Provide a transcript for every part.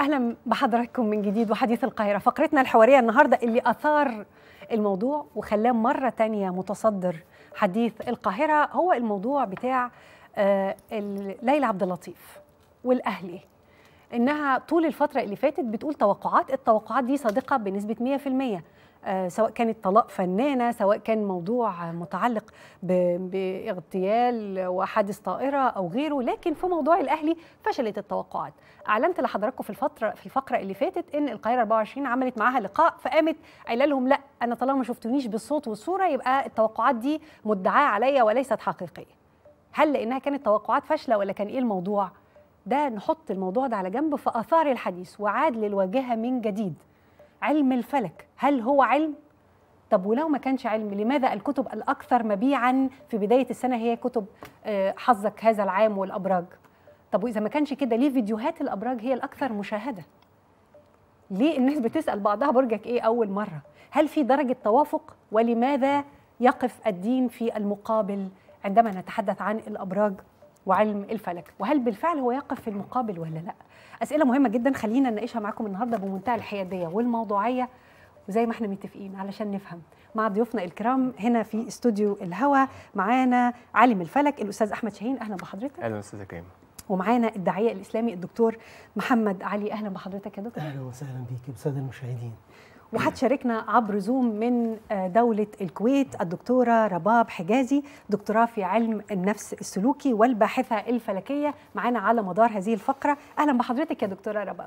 اهلا بحضراتكم من جديد وحديث القاهره فقرتنا الحواريه النهارده اللي اثار الموضوع وخلاه مره تانية متصدر حديث القاهره هو الموضوع بتاع آه، ال- ليلى عبد اللطيف والاهلي انها طول الفتره اللي فاتت بتقول توقعات التوقعات دي صادقه بنسبه 100% آه، سواء كانت طلاق فنانه سواء كان موضوع آه، متعلق ب- باغتيال وحادث طائره او غيره لكن في موضوع الاهلي فشلت التوقعات اعلنت لحضراتكم في الفتره في الفقره اللي فاتت ان القاهره 24 عملت معاها لقاء فقامت قايله لهم لا انا طالما ما شفتونيش بالصوت والصوره يبقى التوقعات دي مدعاه عليا وليست حقيقيه هل لانها كانت توقعات فاشله ولا كان ايه الموضوع ده نحط الموضوع ده على جنب في اثار الحديث وعاد للواجهه من جديد علم الفلك هل هو علم طب ولو ما كانش علم لماذا الكتب الاكثر مبيعا في بدايه السنه هي كتب آه، حظك هذا العام والابراج طب واذا ما كانش كده ليه فيديوهات الابراج هي الاكثر مشاهده ليه الناس بتسال بعضها برجك ايه اول مره هل في درجه توافق ولماذا يقف الدين في المقابل عندما نتحدث عن الابراج وعلم الفلك وهل بالفعل هو يقف في المقابل ولا لا اسئله مهمه جدا خلينا نناقشها معاكم النهارده بمنتهى الحياديه والموضوعيه وزي ما احنا متفقين علشان نفهم مع ضيوفنا الكرام هنا في استوديو الهوى معانا عالم الفلك الاستاذ احمد شاهين اهلا بحضرتك اهلا استاذه كريم ومعانا الداعيه الاسلامي الدكتور محمد علي اهلا بحضرتك يا دكتور اهلا وسهلا بيك بالساده المشاهدين وهتشاركنا عبر زوم من آه، دولة الكويت الدكتورة رباب حجازي دكتوراه في علم النفس السلوكي والباحثة الفلكية معانا على مدار هذه الفقرة أهلا بحضرتك يا دكتورة رباب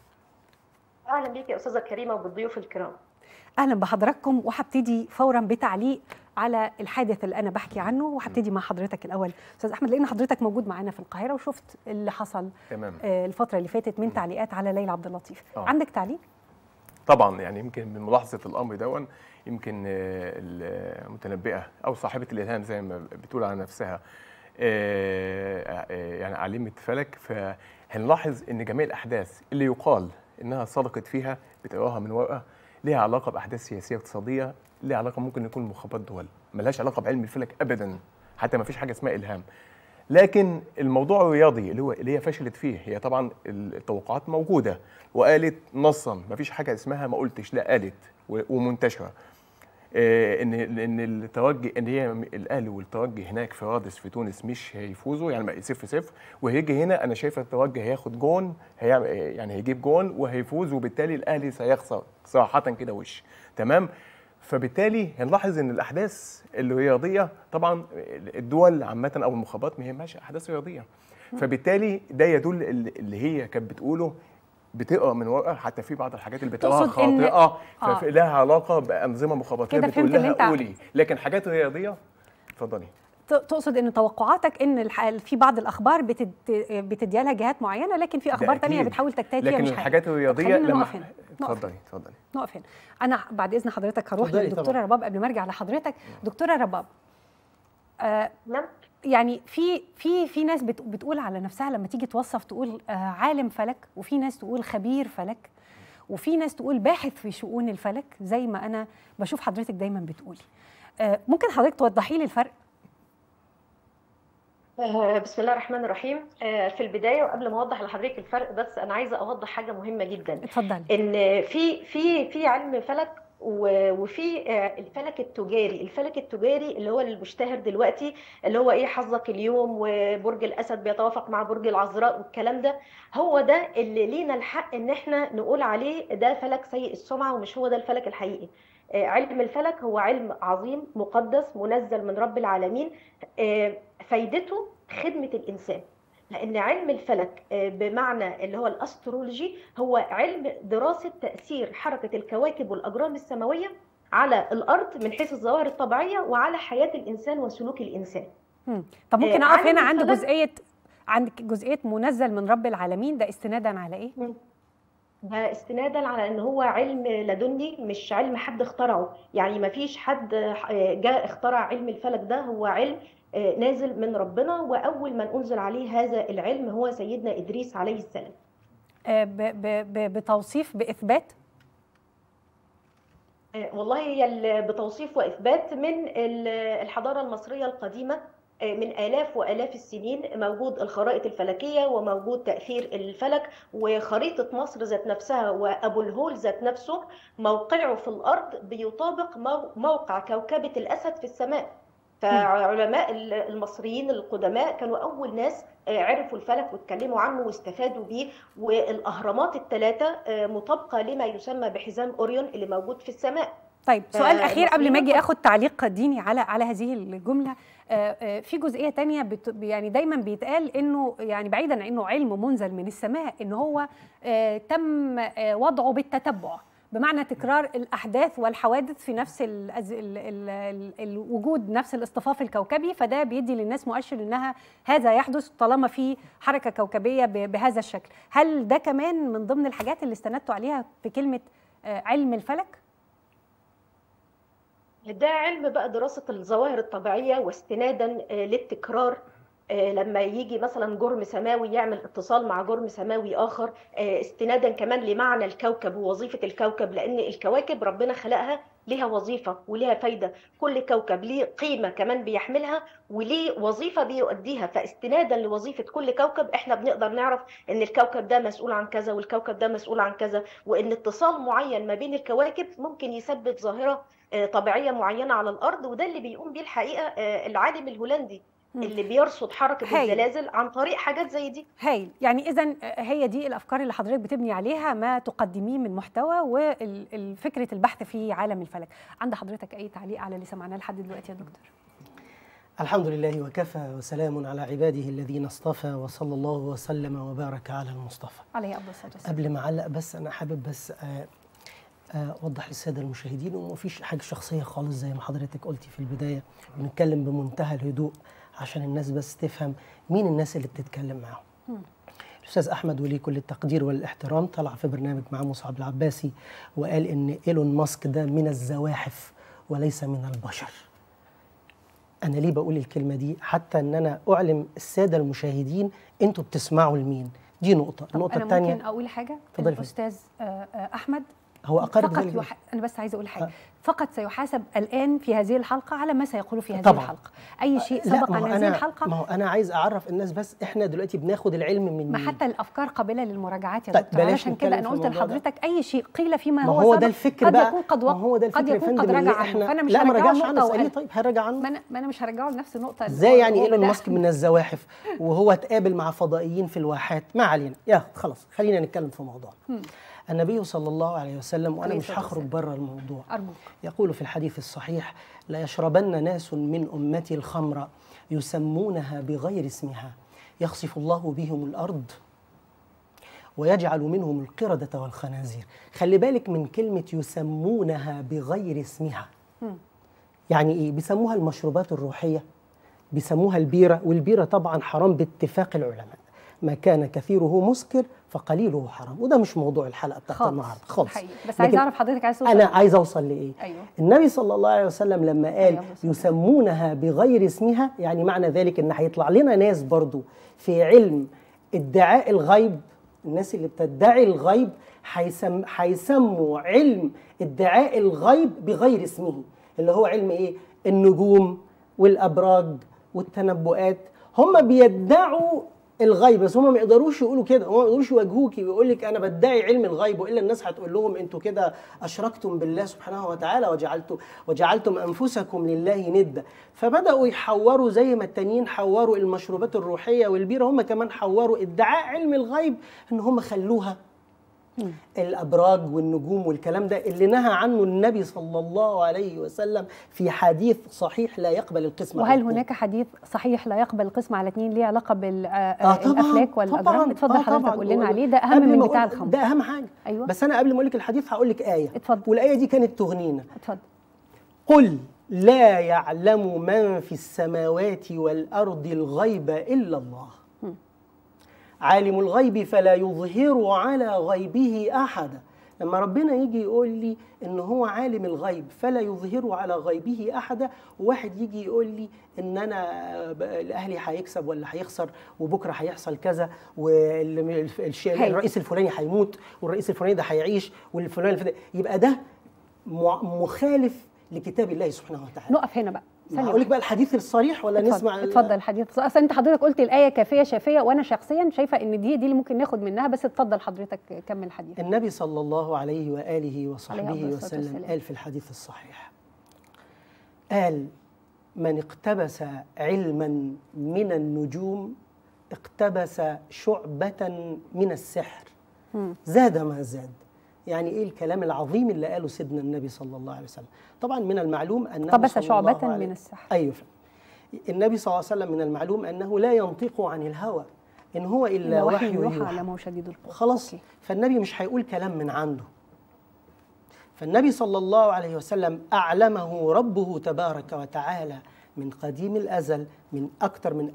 اهلا بيك يا استاذه كريمه وبالضيوف الكرام أهلا بحضراتكم وهبتدي فورا بتعليق على الحادث اللي أنا بحكي عنه وهبتدي مع حضرتك الأول أستاذ أحمد لأن حضرتك موجود معانا في القاهرة وشفت اللي حصل تمام آه، الفترة اللي فاتت من تعليقات على ليلى عبد اللطيف آه. عندك تعليق؟ طبعا يعني يمكن من ملاحظه الامر دون يمكن آه، المتنبئه او صاحبه الالهام زي ما بتقول على نفسها آه، آه، يعني عالمه فلك فهنلاحظ ان جميع الاحداث اللي يقال انها صدقت فيها بتقراها من ورقه ليها علاقه باحداث سياسيه اقتصاديه ليها علاقه ممكن يكون مخابرات دول ملهاش علاقه بعلم الفلك ابدا حتى ما فيش حاجه اسمها الهام لكن الموضوع الرياضي اللي هو اللي هي فشلت فيه هي طبعا التوقعات موجوده وقالت نصا ما فيش حاجه اسمها ما قلتش لا قالت و- ومنتشره آه، ان ان التوجه ان هي الاهلي والتوجه هناك في رادس في تونس مش هيفوزوا يعني صفر صفر وهيجي هنا انا شايف التوجه هياخد جون هيعمل يعني هيجيب جون وهيفوز وبالتالي الاهلي سيخسر صراحه كده وش تمام فبالتالي هنلاحظ ان الاحداث الرياضيه طبعا الدول عامه او المخابرات ما يهمهاش احداث رياضيه فبالتالي ده يدل اللي هي كانت بتقوله بتقرا من ورقه حتى في بعض الحاجات اللي بتقراها تقصد إن- خاطئه آه. فلها علاقه بانظمه مخابراتيه كده بتقول فهمت إن لها أنت- قولي لكن حاجات رياضيه اتفضلي ت- تقصد ان توقعاتك ان الح- في بعض الاخبار بتد... بتديها لها جهات معينه لكن في اخبار تانية أكيد. بتحاول تجتهد فيها لكن مش حاجة. الحاجات طب الرياضيه خلينا لما نقف هنا نقف اتفضلي اتفضلي نقف هنا انا بعد اذن حضرتك هروح اتفضلي للدكتوره طبعاً. رباب قبل ما ارجع لحضرتك دكتوره رباب آه نعم يعني في في في ناس بت- بتقول على نفسها لما تيجي توصف تقول آه عالم فلك وفي ناس تقول خبير فلك وفي ناس تقول باحث في شؤون الفلك زي ما انا بشوف حضرتك دايما بتقولي آه ممكن حضرتك توضحي لي الفرق آه، بسم الله الرحمن الرحيم آه، في البدايه وقبل ما اوضح لحضرتك الفرق بس انا عايزه اوضح حاجه مهمه جدا اتفضلي ان في في في علم فلك و- وفي آه، الفلك التجاري الفلك التجاري اللي هو المشتهر دلوقتي اللي هو ايه حظك اليوم وبرج الاسد بيتوافق مع برج العذراء والكلام ده هو ده اللي لينا الحق ان احنا نقول عليه ده فلك سيء السمعه ومش هو ده الفلك الحقيقي آه، علم الفلك هو علم عظيم مقدس منزل من رب العالمين آه، فايدته خدمه الانسان لان علم الفلك آه، بمعنى اللي هو الاسترولوجي هو علم دراسه تاثير حركه الكواكب والاجرام السماويه على الارض من حيث الظواهر الطبيعيه وعلى حياه الانسان وسلوك الانسان مم. طب ممكن آه، اقف عالم هنا عند الفلك- جزئيه عند جزئيه منزل من رب العالمين ده استنادا على ايه ده استنادا على ان هو علم لدني مش علم حد اخترعه يعني ما فيش حد آه، جاء اخترع علم الفلك ده هو علم آه، نازل من ربنا واول من انزل عليه هذا العلم هو سيدنا ادريس عليه السلام آه ب ب ب بتوصيف باثبات آه، والله هي ال- بتوصيف واثبات من ال- الحضاره المصريه القديمه من آلاف وآلاف السنين موجود الخرائط الفلكية وموجود تأثير الفلك وخريطة مصر ذات نفسها وأبو الهول ذات نفسه موقعه في الأرض بيطابق مو- موقع كوكبة الأسد في السماء فعلماء ال- المصريين القدماء كانوا أول ناس آه، عرفوا الفلك واتكلموا عنه واستفادوا بيه والأهرامات الثلاثة آه، مطابقة لما يسمى بحزام أوريون اللي موجود في السماء طيب سؤال آه، اخير قبل ما المصريين اجي اخد تعليق ديني على على هذه الجمله آه، آه، في جزئيه تانية بت يعني دايما بيتقال انه يعني بعيدا عن انه علم منزل من السماء ان هو آه، تم آه، وضعه بالتتبع بمعنى تكرار الاحداث والحوادث في نفس ال ال ال ال الوجود نفس الاصطفاف الكوكبي فده بيدي للناس مؤشر انها هذا يحدث طالما في حركه كوكبيه ب- بهذا الشكل هل ده كمان من ضمن الحاجات اللي استندتوا عليها في كلمه آه، علم الفلك ده علم بقى دراسة الظواهر الطبيعية واستنادا آه، للتكرار آه، لما يجي مثلا جرم سماوي يعمل اتصال مع جرم سماوي آخر آه، استنادا كمان لمعنى الكوكب ووظيفة الكوكب لأن الكواكب ربنا خلقها لها وظيفة ولها فايدة كل كوكب ليه قيمة كمان بيحملها وليه وظيفة بيؤديها فاستنادا لوظيفة كل كوكب احنا بنقدر نعرف ان الكوكب ده مسؤول عن كذا والكوكب ده مسؤول عن كذا وان اتصال معين ما بين الكواكب ممكن يسبب ظاهرة آه، طبيعيه معينه على الارض وده اللي بيقوم بيه الحقيقه آه، العالم الهولندي مم. اللي بيرصد حركه هايل. الزلازل عن طريق حاجات زي دي هايل يعني اذا هي دي الافكار اللي حضرتك بتبني عليها ما تقدميه من محتوى وفكره البحث في عالم الفلك عند حضرتك اي تعليق على اللي سمعناه لحد دلوقتي يا دكتور الحمد لله وكفى وسلام على عباده الذين اصطفى وصلى الله وسلم وبارك على المصطفى عليه افضل الصلاه والسلام قبل ما اعلق بس انا حابب بس آه، آه، اوضح للساده المشاهدين ومفيش حاجه شخصيه خالص زي ما حضرتك قلتي في البدايه بنتكلم بمنتهى الهدوء عشان الناس بس تفهم مين الناس اللي بتتكلم معاهم الاستاذ احمد وليه كل التقدير والاحترام طلع في برنامج مع مصعب العباسي وقال ان ايلون ماسك ده من الزواحف وليس من البشر انا ليه بقول الكلمه دي حتى ان انا اعلم الساده المشاهدين انتوا بتسمعوا لمين دي نقطه طب النقطه انا الثانيه ممكن اقول حاجه اتفضلي. الاستاذ آه، آه، احمد هو اقرب فقط ذلك يح... انا بس عايزه اقول حاجه آه. فقط سيحاسب الان في هذه الحلقه على ما سيقوله في هذه طبعاً. الحلقه اي شيء لا سبق ما عن هو هذه انا الحلقه ما هو انا عايز اعرف الناس بس احنا دلوقتي بناخد العلم من ما مين؟ حتى الافكار قابله للمراجعات يا طيب، دكتور بلاش علشان كده نتكلم انا في قلت الموضوع ده. لحضرتك اي شيء قيل فيما ما هو, هو سبق ده الفكر قد بقى يكون قد ما وقع هو ده قد الفكر يا يكون فندم قد اللي رجع عنه احنا فانا مش لا ما هرجعه رجعش عنه النقطة اساليه وقال- طيب هرجع عنه ما انا ما انا مش هرجعه لنفس النقطه اللي ازاي هو- يعني هو ايلون بدأ. ماسك من الزواحف وهو اتقابل مع فضائيين في الواحات ما علينا يا خلاص خلينا نتكلم في موضوع النبي صلى الله عليه وسلم وانا عليه مش الصلاة هخرج والسلام. بره الموضوع ارجوك يقول في الحديث الصحيح لا يشربن ناس من أمتي الخمر يسمونها بغير اسمها يخسف الله بهم الأرض ويجعل منهم القردة والخنازير خلي بالك من كلمة يسمونها بغير اسمها يعني إيه بيسموها المشروبات الروحية بيسموها البيرة والبيرة طبعا حرام باتفاق العلماء ما كان كثيره مسكر فقليله حرام وده مش موضوع الحلقة بتاعت خالص النهاردة خالص حقيقي. بس عايز لكن اعرف حضرتك عايز توصل انا لإيه؟ عايز اوصل لايه ايوه النبي صلى الله عليه وسلم لما قال أيوة بالظبط. يسمونها بغير اسمها يعني معنى ذلك ان هيطلع لنا ناس برضو في علم ادعاء الغيب الناس اللي بتدعي الغيب هيسم هيسموا علم ادعاء الغيب بغير اسمه اللي هو علم ايه النجوم والابراج والتنبؤات هم بيدعوا الغيب بس هم ما يقدروش يقولوا كده هم ما يقدروش يواجهوكي ويقول لك انا بدعي علم الغيب والا الناس هتقول لهم انتوا كده اشركتم بالله سبحانه وتعالى وجعلتم وجعلتم انفسكم لله ندا فبداوا يحوروا زي ما التانيين حوروا المشروبات الروحيه والبيره هم كمان حوروا ادعاء علم الغيب ان هم خلوها الابراج والنجوم والكلام ده اللي نهى عنه النبي صلى الله عليه وسلم في حديث صحيح لا يقبل القسم على وهل الاثنين. هناك حديث صحيح لا يقبل القسم على اثنين ليه علاقه آه بالافلاك طبعا والاجرام اتفضل آه حضرتك طبعاً. قول لنا وقبل- عليه ده اهم قبل من ما بتاع أقول- الخمر ده اهم حاجه أيوة. بس انا قبل ما اقول لك الحديث هقول لك ايه اتفضل. والايه دي كانت تغنينا اتفضل قل لا يعلم من في السماوات والارض الغيب الا الله عالم الغيب فلا يظهر على غيبه احدا لما ربنا يجي يقول لي ان هو عالم الغيب فلا يظهر على غيبه احدا وواحد يجي يقول لي ان انا ب- الاهلي هيكسب ولا هيخسر وبكره هيحصل كذا والرئيس الفلاني هيموت والرئيس الفلاني ده هيعيش والفلاني الفلاني يبقى ده مع- مخالف لكتاب الله سبحانه وتعالى نقف هنا بقى ثانية هقول لك بقى الحديث الصريح ولا اتفضل نسمع ال- اتفضل الحديث اصلا انت حضرتك قلت الايه كافيه شافيه وانا شخصيا شايفه ان دي دي اللي ممكن ناخد منها بس اتفضل حضرتك كمل الحديث النبي صلى الله عليه وآله عليه وصحبه أفضل الصلاة وسلم والسلام. قال في الحديث الصحيح قال من اقتبس علما من النجوم اقتبس شعبة من السحر مم. زاد ما زاد يعني ايه الكلام العظيم اللي قاله سيدنا النبي صلى الله عليه وسلم طبعا من المعلوم انه قبس صلى شعبة الله عليه- من السحر. ايوه النبي صلى الله عليه وسلم من المعلوم انه لا ينطق عن الهوى ان هو الا إلا وحي يوحى يوحى على شديد القوى خلاص أوكي. فالنبي مش هيقول كلام من عنده فالنبي صلى الله عليه وسلم أعلمه ربه تبارك وتعالى من قديم الأزل من أكثر من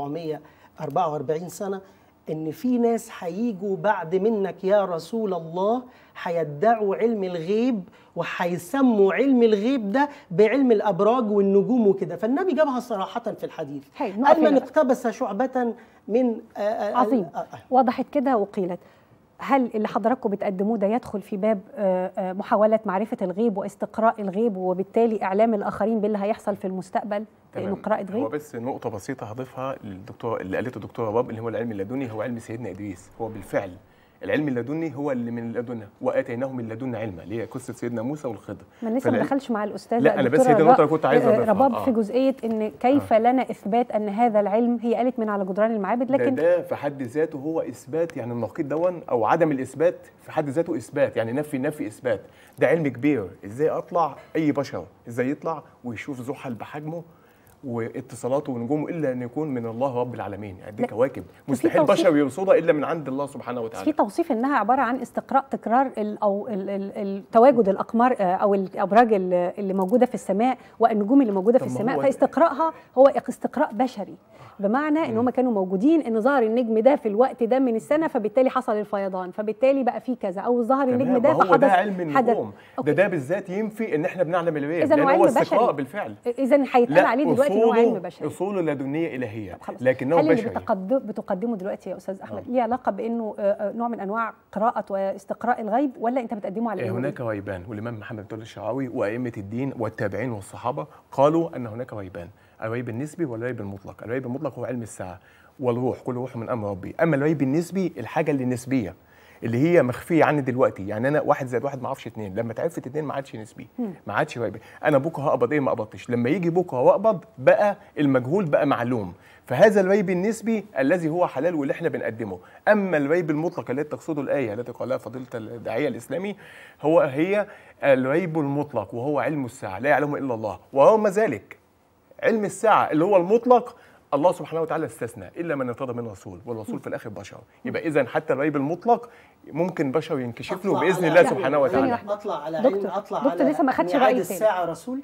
1444 سنة إن في ناس هيجوا بعد منك يا رسول الله هيدعوا علم الغيب وهيسموا علم الغيب ده بعلم الأبراج والنجوم وكده فالنبي جابها صراحة في الحديث حلو، نقف قال من هنا. اقتبس شعبة من آه، آه، عظيم آه، آه. وضحت كده وقيلت هل اللي حضراتكم بتقدموه ده يدخل في باب آه، آه، محاولة معرفة الغيب واستقراء الغيب وبالتالي إعلام الآخرين باللي هيحصل في المستقبل لأنه قراءة هو غيب بس نقطة بسيطة هضيفها للدكتور اللي قالته الدكتورة باب اللي هو العلم اللدني هو علم سيدنا إدريس هو بالفعل العلم اللدني هو اللي من لدنا واتيناه من لدنا علما اللي هي قصه سيدنا موسى والخضر ما لسه ما فالعلم- دخلش مع الأستاذ لا، أنا بس الدكتورة هي دي النقطة اللي رباب- كنت عايز آه، أضيفها. رباب آه. في جزئية إن كيف لنا إثبات أن هذا العلم هي قالت من على جدران المعابد لكن لكن ده في حد ذاته هو اثبات يعني النقيض دون او عدم الاثبات في حد ذاته اثبات يعني نفي نفي اثبات ده علم كبير ازاي اطلع اي بشر ازاي يطلع ويشوف زحل بحجمه واتصالاته ونجومه الا ان يكون من الله رب العالمين يعني دي لا، كواكب مستحيل توصيف- بشر يرصدها الا من عند الله سبحانه في وتعالى توصيف انها عباره عن استقراء تكرار ال او ال ال ال تواجد الاقمار آه، او الابراج ال- اللي موجوده في السماء والنجوم اللي موجوده في طب ما السماء هو- فاستقراءها هو استقراء بشري بمعنى ان هم كانوا موجودين ان ظهر النجم ده في الوقت ده من السنه فبالتالي حصل الفيضان فبالتالي بقى في كذا او ظهر النجم تمام، ده ما هو فحدث ده علم حدث النجوم ده أوكي. ده بالذات ينفي ان احنا بنعلم الغيب إذن هو لان علم هو استقراء بشري. بالفعل اذا هيتقال عليه دلوقتي ان هو علم أصوله- بشري اصوله لدنيه الهيه طب خلاص. لكنه هل اللي بشري بتقدم بتقدمه دلوقتي يا استاذ احمد آه. ليه علاقه بانه آه، آه، نوع من انواع قراءه واستقراء الغيب ولا انت بتقدمه على آه، إنه هناك ويبان والامام محمد بن الشعراوي وائمه الدين والتابعين والصحابه قالوا ان هناك ويبان الويب النسبي والويب المطلق الويب المطلق هو علم الساعه والروح كل روح من امر ربي اما الويب النسبي الحاجه اللي نسبيه اللي هي مخفيه عني دلوقتي يعني انا واحد زائد واحد ما اعرفش اتنين لما اتعرفت اتنين ما عادش نسبي ما عادش ويب انا بكره هقبض ايه ما قبضتش لما يجي بكره واقبض بقى المجهول بقى معلوم فهذا الويب النسبي الذي هو حلال واللي احنا بنقدمه اما الويب المطلق التي تقصده الايه التي قالها فضيله الداعيه الاسلامي هو هي الويب المطلق وهو علم الساعه لا يعلمه الا الله ورغم ذلك علم الساعه اللي هو المطلق الله سبحانه وتعالى استثنى الا من ارتضى من رسول والرسول في الاخر بشر يبقى اذا حتى الغيب المطلق ممكن بشر ينكشف له أطلع باذن على- الله لا، سبحانه ثانية وتعالى واحدة. اطلع على دكتور، علم اطلع دكتور على لسه ما خدش ميعاد رأي تاني. الساعه رسول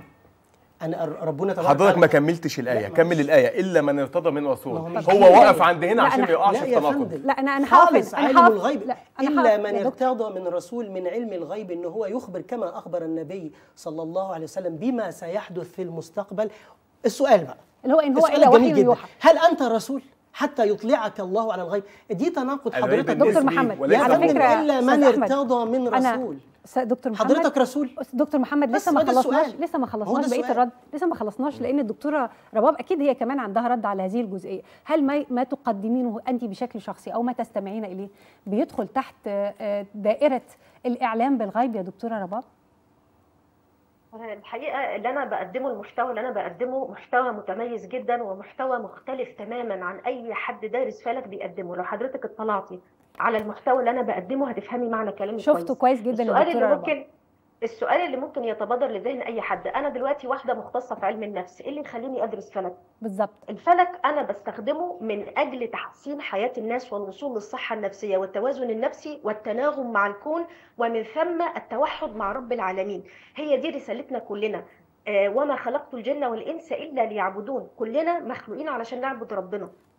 انا ربنا تبارك حضرتك ما وتعالى- كملتش الايه لا، كمل معلش. الايه الا من ارتضى من رسول ما هو مش هو كده. وقف عند هنا لا، عشان أنا- ما يقعش لا في يا تناقض فندم لا انا انا خالص هقف انا عالم هقف الغيب لا انا الا هقف من يا دكتور. ارتضى من رسول من علم الغيب ان هو يخبر كما اخبر النبي صلى الله عليه وسلم بما سيحدث في المستقبل السؤال بقى اللي هو ان هو السؤال الى الجميل وحي جدا يوحى هل انت رسول حتى يطلعك الله على الغيب دي تناقض الغيب حضرتك النسبي دكتور محمد وليس يا على فندم فكره الا من أستاذ أحمد، ارتضى من أنا رسول س- دكتور محمد حضرتك رسول دكتور محمد بس لسه ما هو ده خلصناش السؤال. لسه ما هو خلصناش ده بقيه السؤال. الرد لسه ما خلصناش لان الدكتوره رباب اكيد هي كمان عندها رد على هذه الجزئيه هل ما ما تقدمينه انت بشكل شخصي او ما تستمعين اليه بيدخل تحت آه، آه، دائره الاعلام بالغيب يا دكتوره رباب الحقيقه اللي انا بقدمه المحتوى اللي انا بقدمه محتوى متميز جدا ومحتوى مختلف تماما عن اي حد دارس فلك بيقدمه لو حضرتك اطلعتي على المحتوى اللي انا بقدمه هتفهمي معنى كلامي شفته كويس جدا يا السؤال دكتوره اللي رباب ممكن السؤال اللي ممكن يتبادر لذهن اي حد انا دلوقتي واحده مختصه في علم النفس ايه اللي يخليني ادرس فلك بالظبط الفلك انا بستخدمه من اجل تحسين حياه الناس والوصول للصحه النفسيه والتوازن النفسي والتناغم مع الكون ومن ثم التوحد مع رب العالمين هي دي رسالتنا كلنا آه، وما خلقت الجن والانس الا ليعبدون كلنا مخلوقين علشان نعبد ربنا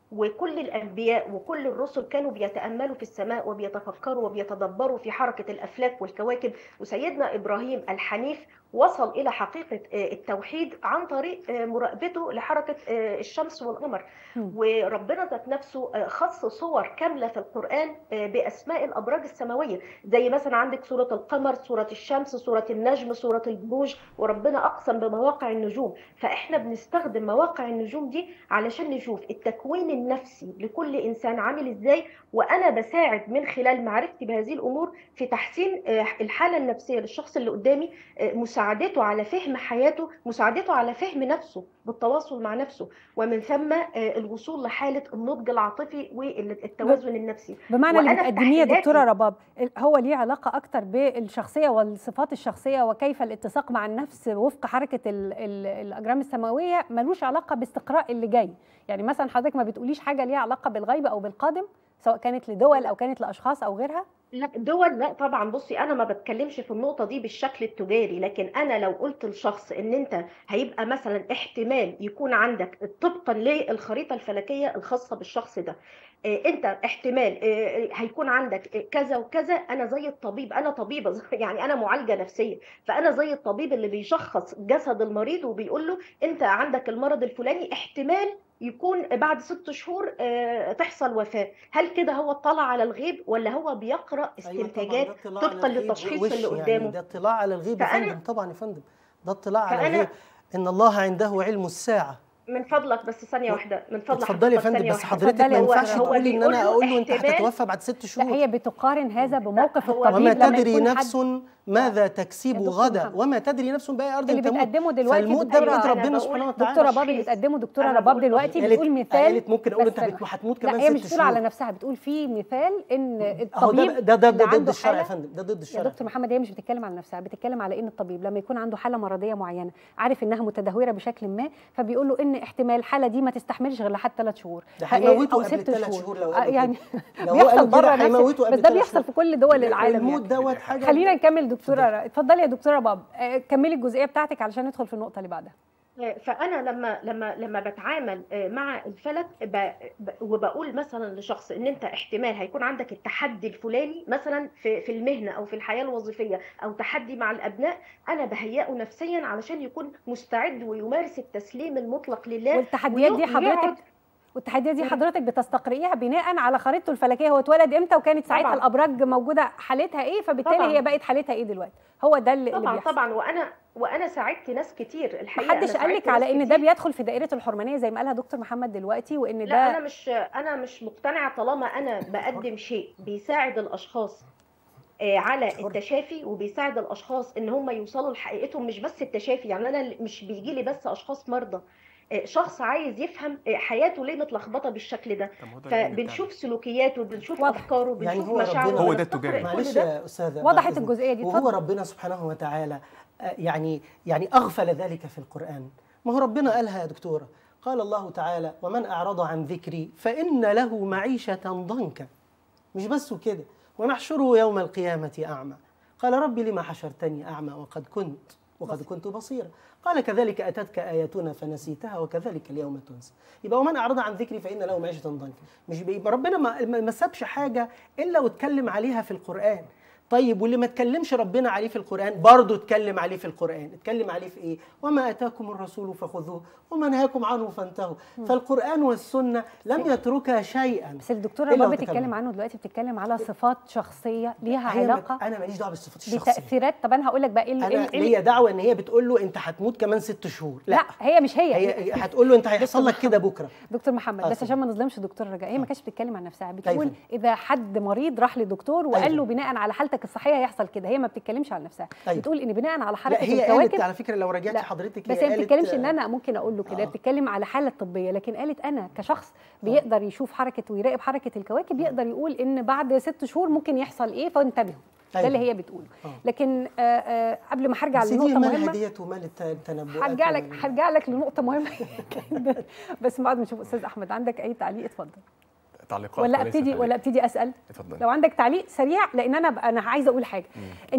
وكل الأنبياء وكل الرسل كانوا بيتأملوا في السماء وبيتفكروا وبيتدبروا في حركة الأفلاك والكواكب وسيدنا إبراهيم الحنيف وصل إلى حقيقة آه، التوحيد عن طريق آه، مراقبته لحركة آه، الشمس والقمر مم. وربنا ذات نفسه آه، خص صور كاملة في القرآن آه، بأسماء الأبراج السماوية زي مثلا عندك سورة القمر سورة الشمس سورة النجم سورة البروج وربنا أقسم بمواقع النجوم فإحنا بنستخدم مواقع النجوم دي علشان نشوف التكوين النفسي لكل إنسان عامل إزاي وأنا بساعد من خلال معرفتي بهذه الأمور في تحسين آه، الحالة النفسية للشخص اللي قدامي آه، مساعدته على فهم حياته مساعدته على فهم نفسه بالتواصل مع نفسه ومن ثم آه، الوصول لحالة النضج العاطفي والتوازن النفسي بمعنى اللي وأنا في بتقدميه يا تحليلاتي- دكتوره رباب ال- هو ليه علاقه اكتر بالشخصيه والصفات الشخصيه وكيف الاتساق مع النفس وفق حركه ال ال الاجرام السماويه ملوش علاقه باستقراء اللي جاي يعني مثلا حضرتك ما بتقوليش حاجه ليها علاقه بالغيب او بالقادم سواء كانت لدول او كانت لاشخاص او غيرها لا دول لا طبعا بصي انا ما بتكلمش في النقطه دي بالشكل التجاري لكن انا لو قلت لشخص ان انت هيبقى مثلا احتمال يكون عندك طبقا للخريطه الفلكيه الخاصه بالشخص ده آه، انت احتمال آه، هيكون عندك آه، كذا وكذا انا زي الطبيب انا طبيبه يعني انا معالجه نفسيه فانا زي الطبيب اللي بيشخص جسد المريض وبيقول له انت عندك المرض الفلاني احتمال يكون بعد ست شهور آه، تحصل وفاه هل كده هو اطلع على الغيب ولا هو بيقرا أيوة طبعاً، استنتاجات ده اطلاع طبقاً على الغيب للتشخيص وش اللي يعني قدامه. ده اطلاع على الغيب يا فأنا- فندم طبعا يا فندم ده اطلاع على فأنا- الغيب ان الله عنده علم الساعه من فضلك بس ثانيه واحده من فضلك اتفضلي يا حضرتك فندم ثانية بس واحدة. حضرتك ما اتفضلي، هو- ينفعش هو تقولي ان بيقول انا له اقول له انت احتمال- هتتوفى بعد ست لا شهور هي بتقارن هذا بموقف هو- الطبيب وما لما تدري يكون حد نفس ماذا تكسب دكتور غدا محمد. وما تدري نفس باي ارض اللي تموت بتقدمه دلوقتي فالموت ده دكتورة- بيد أنا ربنا بقول سبحانه دكتورة وتعالى دكتوره باب اللي تشخيص. بتقدمه دكتوره أنا رباب بقول دلوقتي قالت- بتقول مثال قالت ممكن اقول بس انت لا. بت- هتموت لا كمان هي مش ست بتقول على شهور نفسها بتقول في مثال ان اهو الطبيب ده ده ده, اللي ده ضد عنده الشرع يا حالة- فندم ده ضد يا الشرع دكتور محمد هي مش بتتكلم على نفسها بتتكلم على ان الطبيب لما يكون عنده حاله مرضيه معينه عارف انها متدهوره بشكل ما فبيقول له ان احتمال الحاله دي ما تستحملش غير لحد ثلاث شهور ده ه- هيموته او قبل ست الثلاث شهور شهور لو آه، قالوا يعني كده. لو هو بيحصل قال كده بره نفس هيموته بس قبل ده ثلاث بيحصل شهور. في كل دول العالم الموت يعني. دوت حاجه خلينا نكمل دكتوره اتفضلي يا دكتوره باب آه، كملي الجزئيه بتاعتك علشان ندخل في النقطه اللي بعدها فانا لما لما لما بتعامل مع الفلك ب- ب- وبقول مثلا لشخص ان انت احتمال هيكون عندك التحدي الفلاني مثلا في في المهنه او في الحياه الوظيفيه او تحدي مع الابناء انا بهيئه نفسيا علشان يكون مستعد ويمارس التسليم المطلق لله والتحديات دي ويقعد- حضرتك والتحديات دي حضرتك بتستقرئيها بناء على خريطته الفلكيه هو اتولد امتى وكانت ساعتها طبعاً. الابراج موجوده حالتها ايه فبالتالي طبعاً. هي بقت حالتها ايه دلوقتي هو ده اللي اللي طبعا بيحصل طبعا وانا وانا ساعدت ناس كتير الحقيقه محدش أنا قال لك ساعدت على ناس ان ده كتير. بيدخل في دائره الحرمانيه زي ما قالها دكتور محمد دلوقتي وان لا ده انا مش انا مش مقتنعه طالما انا بقدم شيء بيساعد الاشخاص آه، على التشافي وبيساعد الاشخاص ان هم يوصلوا لحقيقتهم مش بس التشافي يعني انا مش بيجي لي بس اشخاص مرضى آه، شخص عايز يفهم آه، حياته ليه متلخبطه بالشكل ده طب ما هو ده العلم فبنشوف سلوكياته بنشوف واضح. افكاره يعني بنشوف هو مشاعره ربنا- هو ده بنستقرأ التجاري. كل معلش ده. يا استاذه بعد وضحت إذنك. الجزئية دي، وهو اتفضل. ربنا سبحانه وتعالى آه، يعني يعني اغفل ذلك في القران ما هو ربنا قالها يا دكتوره قال الله تعالى ومن اعرض عن ذكري فان له معيشه ضنكا مش بس كده ونحشره يوم القيامه اعمى قال ربي لما حشرتني اعمى وقد كنت وقد كنت بصيرا قال كذلك اتتك اياتنا فنسيتها وكذلك اليوم تنسى يبقى ومن اعرض عن ذكري فان له معيشه ضنكا مش بيبقى ربنا ما ما ما سابش حاجه الا واتكلم عليها في القران طيب واللي ما اتكلمش ربنا عليه في القرآن برضه اتكلم عليه في القرآن اتكلم عليه في ايه وما اتاكم الرسول فخذوه وما نهاكم عنه فانتهوا فالقرآن والسنة لم يتركا شيئا بس الدكتوره إلا رباب وتكلم. بتتكلم عنه دلوقتي بتتكلم على صفات شخصيه ليها هي ما- علاقه انا ماليش دعوه بالصفات الشخصيه بتاثيرات طب انا هقول لك بقى ايه ال- انا إيه ال- ليا دعوه ان هي بتقول له انت هتموت كمان ست شهور لا هي مش هي, هي هتقول له انت هيحصل لك كده بكره دكتور محمد آه، بس اتفضل. عشان ما نظلمش دكتور رجاء هي ما كانتش بتتكلم عن نفسها بتقول أيوة. اذا حد مريض راح لدكتور وقال أيوة. له بناء على حالتك الصحيه هيحصل كده هي ما بتتكلمش عن نفسها أيوة. بتقول ان بناء على لا حركه هي قالت الكواكب على فكره لو رجعتي لا، حضرتك بس هي ما قالت- بتتكلمش ان انا ممكن اقول له كده هي آه. بتتكلم على حاله طبيه لكن قالت انا كشخص بيقدر يشوف حركه ويراقب حركه الكواكب يقدر يقول ان بعد ست شهور ممكن يحصل ايه فانتبهوا ده أيوة. اللي هي بتقوله آه. لكن آه آه قبل ما هرجع بس دي لنقطه مالها مهمه ديت ومال الت- التنبؤات هرجع لك وال- هرجع لك لنقطه مهمه جدا بس بعد ما نشوف استاذ احمد عندك اي تعليق اتفضل تعليقات ولا وليس ابتدي تعليق. ولا ابتدي اسال اتفضل لو عندك تعليق سريع لان انا انا عايزه اقول حاجه انت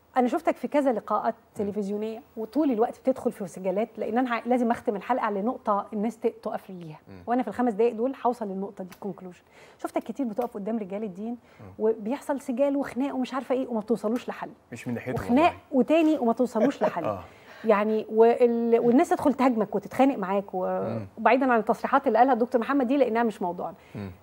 انا شفتك في كذا لقاءات تلفزيونيه وطول الوقت بتدخل في سجالات لان انا ع- لازم اختم الحلقه على نقطه الناس ت- تقف ليها وانا في الخمس دقائق دول هوصل للنقطه دي كونكلوجن شفتك كتير بتقف قدام رجال الدين وبيحصل سجال وخناق ومش عارفه ايه وما بتوصلوش لحل مش من ناحيتهم وخناق والله. وتاني وما توصلوش لحل اه يعني وال... والناس تدخل تهاجمك وتتخانق معاك و... وبعيدا عن التصريحات اللي قالها الدكتور محمد دي لانها مش موضوعنا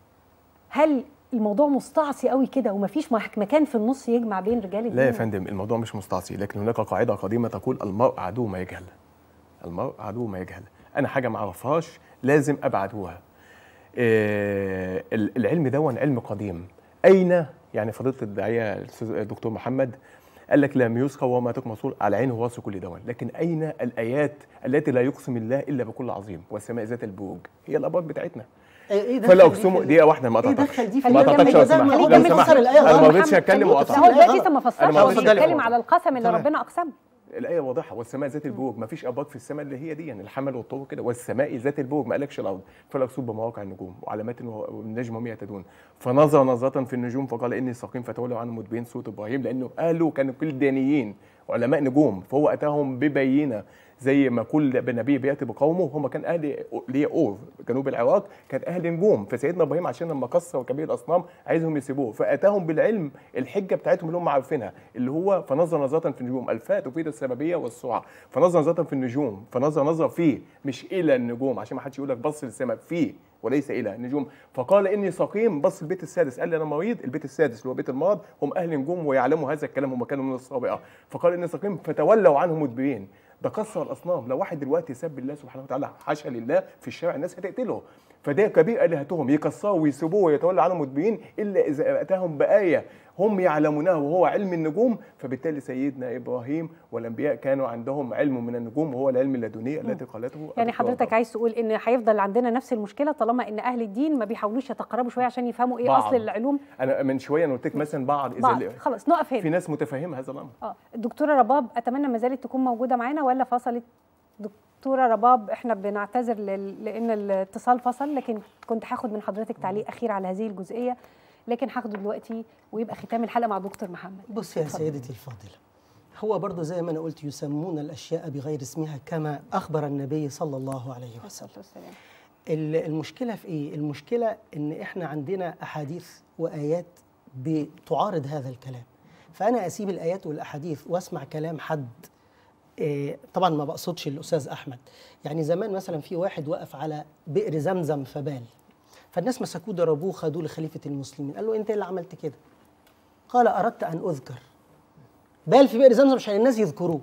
هل الموضوع مستعصي قوي كده ومفيش مح- مكان في النص يجمع بين رجال الدين لا يا فندم الموضوع مش مستعصي لكن هناك قاعده قديمه تقول المرء عدو ما يجهل المرء عدو ما يجهل انا حاجه ما اعرفهاش لازم ابعدوها آه ال- العلم دون علم قديم اين يعني فضيله الداعيه الاستاذ الدكتور محمد قال لك لم يذكر وما تكن مسؤول على عينه وراس كل دون لكن اين الايات التي لا يقسم الله الا بكل عظيم والسماء ذات البروج هي الابراج بتاعتنا ايه فلا دخل دي اقسموا في- دقيقه واحده ما ايه قطعتكش دخل دي في ما خليه قطعتكش يكمل لو ده سمحت ما هو لو ده سمحت بيفسر الآية انا ما غلط. رضيتش اتكلم خليه وقطعت لا هو دلوقتي غلط. لسه ما أنا فسرش ما هو رضيتش بيتكلم أتكلم. على القسم اللي تمام. ربنا اقسمه الايه واضحه والسماء ذات البروج ما فيش ابراج في السماء اللي هي دي يعني الحمل والطور كده والسماء ذات البروج ما قالكش الارض فلا يقصد بمواقع النجوم وعلامات والنجم هم يهتدون فنظر نظره في النجوم فقال اني سقيم فتولوا عنه مدبرين صوت ابراهيم لانه اهله كانوا كل دانيين علماء نجوم فهو اتاهم ببينه زي ما كل نبي بياتي بقومه هم كان اهل ليه اور جنوب العراق كان اهل نجوم فسيدنا ابراهيم عشان لما كسر كبير الاصنام عايزهم يسيبوه فاتاهم بالعلم الحجه بتاعتهم اللي هم عارفينها اللي هو فنظر نظره في النجوم الفاء تفيد السببيه والسرعه فنظر نظره في النجوم فنظر نظر فيه مش الى النجوم عشان ما حدش يقول لك بص للسماء فيه وليس الى النجوم فقال اني سقيم بص البيت السادس قال لي انا مريض البيت السادس اللي هو بيت المرض هم اهل نجوم ويعلموا هذا الكلام هم كانوا من السابقه فقال اني سقيم فتولوا عنه مدبرين ده كسر الاصنام لو واحد دلوقتي سب الله سبحانه وتعالى حاشا لله في الشارع الناس هتقتله فده كبير الهتهم يكسروا ويسيبوه ويتولوا عنه مدبرين الا اذا اتاهم بايه هم يعلمونها وهو علم النجوم فبالتالي سيدنا ابراهيم والانبياء كانوا عندهم علم من النجوم وهو العلم اللدني التي قالته يعني الدكتورة حضرتك عايز تقول ان هيفضل عندنا نفس المشكله طالما ان اهل الدين ما بيحاولوش يتقربوا شويه عشان يفهموا ايه بعض. اصل العلوم انا من شويه انا قلت لك مثلا بعض اذا بعض ال- خلاص نقف في هنا ناس متفهمه هذا الامر اه الدكتوره رباب اتمنى ما زالت تكون موجوده معانا ولا فصلت دكتوره رباب احنا بنعتذر لل- لان الاتصال فصل لكن كنت هاخد من حضرتك تعليق اخير على هذه الجزئيه لكن هاخده دلوقتي ويبقى ختام الحلقه مع دكتور محمد بص يا سيدتي الفاضلة هو برضو زي ما أنا قلت يسمون الأشياء بغير اسمها كما أخبر النبي صلى الله عليه وسلم الصلاه والسلام ال- المشكلة في إيه؟ المشكلة إن إحنا عندنا أحاديث وآيات بتعارض هذا الكلام فأنا أسيب الآيات والأحاديث وأسمع كلام حد إيه، طبعا ما بقصدش الأستاذ أحمد يعني زمان مثلا في واحد وقف على بئر زمزم فبال فالناس مسكوه ضربوه خدوه لخليفة المسلمين قال له أنت إيه اللي عملت كده قال أردت أن أذكر بال في بئر زمزم عشان الناس يذكروه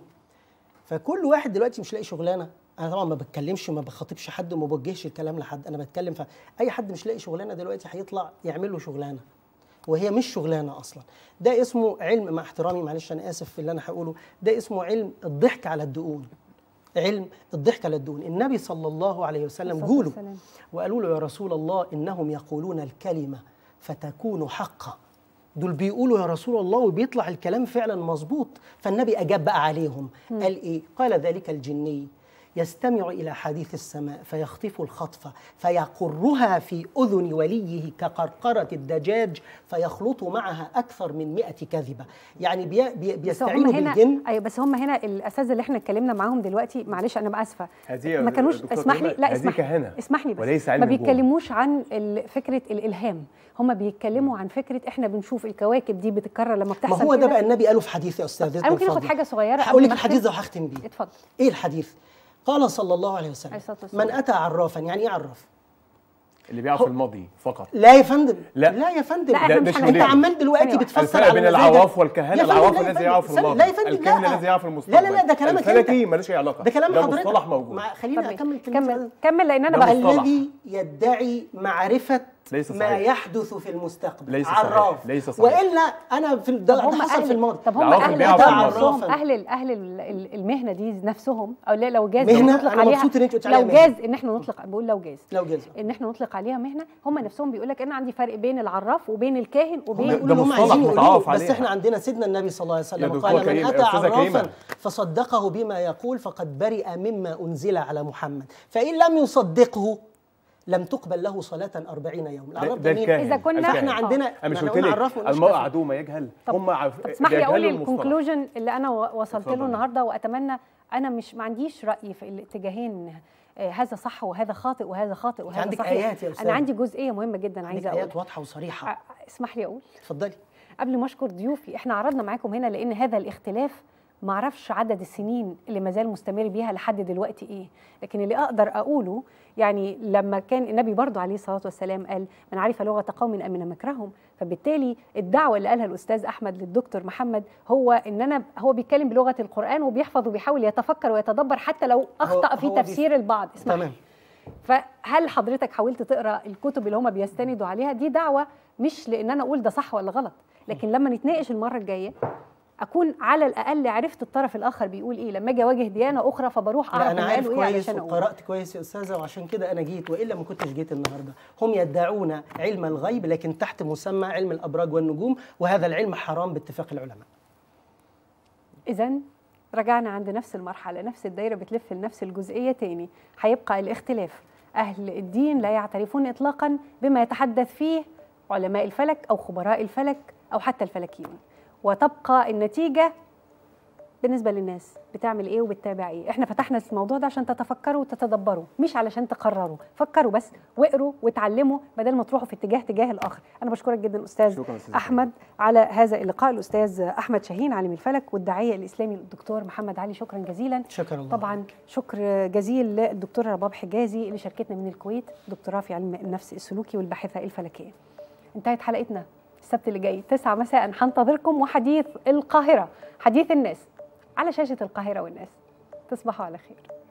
فكل واحد دلوقتي مش لاقي شغلانه انا طبعا ما بتكلمش وما بخاطبش حد وما بوجهش الكلام لحد انا بتكلم فاي حد مش لاقي شغلانه دلوقتي هيطلع يعمل له شغلانه وهي مش شغلانه اصلا ده اسمه علم مع احترامي معلش انا اسف في اللي انا هقوله ده اسمه علم الضحك على الدقون علم الضحك على الدقون النبي صلى الله عليه وسلم الصلاة جوله والسلام. وقالوا له يا رسول الله انهم يقولون الكلمه فتكون حقا دول بيقولوا يا رسول الله وبيطلع الكلام فعلا مظبوط فالنبي اجاب بقى عليهم قال ايه قال ذلك الجني يستمع الى حديث السماء فيخطف الخطفه فيقرها في اذن وليه كقرقره الدجاج فيخلط معها اكثر من مئة كذبه يعني بي بي بس هم بيستعينوا هنا بالجن ايوه بس هم هنا الاساتذه اللي احنا اتكلمنا معاهم دلوقتي معلش انا اسفه هذه ما كانوش دكتورة اسمح لي كريمة، لا هذه اسمح كهنة اسمح لي بس وليس علم ما نجوم. بيتكلموش عن ال- فكره الالهام هم بيتكلموا عن فكره احنا بنشوف الكواكب دي بتتكرر لما ما بتحصل هو ده كده. بقى النبي قاله في حديث يا استاذ انا ممكن اخد حاجه صغيره هقول قبل لك ما الحديث أختم؟ ده وهختم بيه اتفضل ايه الحديث قال صلى الله عليه وسلم عليه الصلاة والسلام. من اتى عرافا يعني ايه عراف اللي بيعرف هو- الماضي فقط لا يا فندم لا. لا يا فندم لا، إحنا ده- مش ده هن- انت شغلنا. عمال دلوقتي ثانية بتفسر الفرق على بين مزاجك. العواف والكهنة، يا فندم، العواف لا يا الذي فندم، يعرف استنى، الماضي، لا يا فندم الكاهن لا. الذي يعرف لا المستقبل. لا لا ده كلامك الفلكي انت ملوش أي علاقة. ده كلام ده حضرتك مصطلح موجود. مع طب خليني اكمل كلمتي كمل كمل لان انا ده بقى مصطلح. الذي يدعي معرفة ليس ما صحيح. يحدث في المستقبل ليس صحيح. عراف ليس صحيح. والا انا في ده, طب ده هم حصل أهل في الماضي طب هم العواف اهل بيعرف ده الماضي. نفسهم اهل ال- اهل ال- ال- المهنه دي نفسهم او لا لو جاز مهنة؟ نطلق أنا عليها مبسوط إن أنت قلت عليها لو مهنة. جاز ان احنا نطلق بقول لو جاز لو جاز ان احنا نطلق عليها مهنه هم نفسهم بيقول لك انا عندي فرق بين العراف وبين الكاهن هم وبين ده يقولوا اللي هم مصطلح عايزين يقولوه متعارف بس عليها. احنا عندنا سيدنا النبي صلى الله عليه يا وسلم دكتور قال من كريم، اتى أستاذة كريمة. عرافا فصدقه بما يقول فقد برئ مما انزل على محمد فان لم يصدقه لم تقبل له صلاة أربعين يوم ده, الأعراب ده جميل. الكاهن إذا كنا- فاحنا الكاهن. عندنا انا مش ما قلت قلنا لك عرفنا مش المرء كافي. عدو ما يجهل طب- هم عف... طب اسمح لي اقول بيجهلوا المصطلح. الكونكلوجن اللي انا و- وصلت له اتفضل. النهارده واتمنى انا مش ما عنديش راي في الاتجاهين آه، هذا صح وهذا خاطئ وهذا خاطئ وهذا عندك صحيح آيات يا أستاذة. انا عندي جزئيه مهمه جدا عندك عايزه آيات اقول واضحة وصريحة اسمح لي اقول اتفضلي قبل ما اشكر ضيوفي احنا عرضنا معاكم هنا لان هذا الاختلاف ما اعرفش عدد السنين اللي ما زال مستمر بيها لحد دلوقتي ايه لكن اللي اقدر اقوله يعني لما كان النبي برضو عليه الصلاه والسلام قال من عرف لغه قوم امن مكرهم فبالتالي الدعوه اللي قالها الاستاذ احمد للدكتور محمد هو ان انا هو بيتكلم بلغه القران وبيحفظ وبيحاول يتفكر ويتدبر حتى لو اخطا في هو بي- تفسير البعض اسمح تمام فهل حضرتك حاولت تقرا الكتب اللي هم بيستندوا عليها دي دعوه مش لان انا اقول ده صح ولا غلط لكن لما نتناقش المره الجايه اكون على الاقل عرفت الطرف الاخر بيقول ايه لما اجي اواجه ديانه اخرى فبروح لا اعرف انا هم عارف قالوا ايه كويس علشان اقول وقرات كويس يا استاذه وعشان كده انا جيت والا ما كنتش جيت النهارده هم يدعون علم الغيب لكن تحت مسمى علم الابراج والنجوم وهذا العلم حرام باتفاق العلماء اذا رجعنا عند نفس المرحله نفس الدايره بتلف لنفس الجزئيه تاني هيبقى الاختلاف اهل الدين لا يعترفون اطلاقا بما يتحدث فيه علماء الفلك او خبراء الفلك او حتى الفلكيون وتبقى النتيجه بالنسبه للناس بتعمل ايه وبتتابع ايه احنا فتحنا الموضوع ده عشان تتفكروا وتتدبروا مش علشان تقرروا فكروا بس واقروا واتعلموا بدل ما تروحوا في اتجاه تجاه الاخر انا بشكرك جدا استاذ شكراً أستاذ احمد على هذا اللقاء الاستاذ احمد شاهين عالم الفلك والداعيه الاسلامي الدكتور محمد علي شكرا جزيلا شكرا الله طبعا شكر جزيل للدكتوره رباب حجازي اللي شاركتنا من الكويت دكتوراه في علم النفس السلوكي والباحثه الفلكيه انتهت حلقتنا السبت اللي جاي 9 مساء هنتظركم وحديث القاهره حديث الناس على شاشه القاهره والناس تصبحوا على خير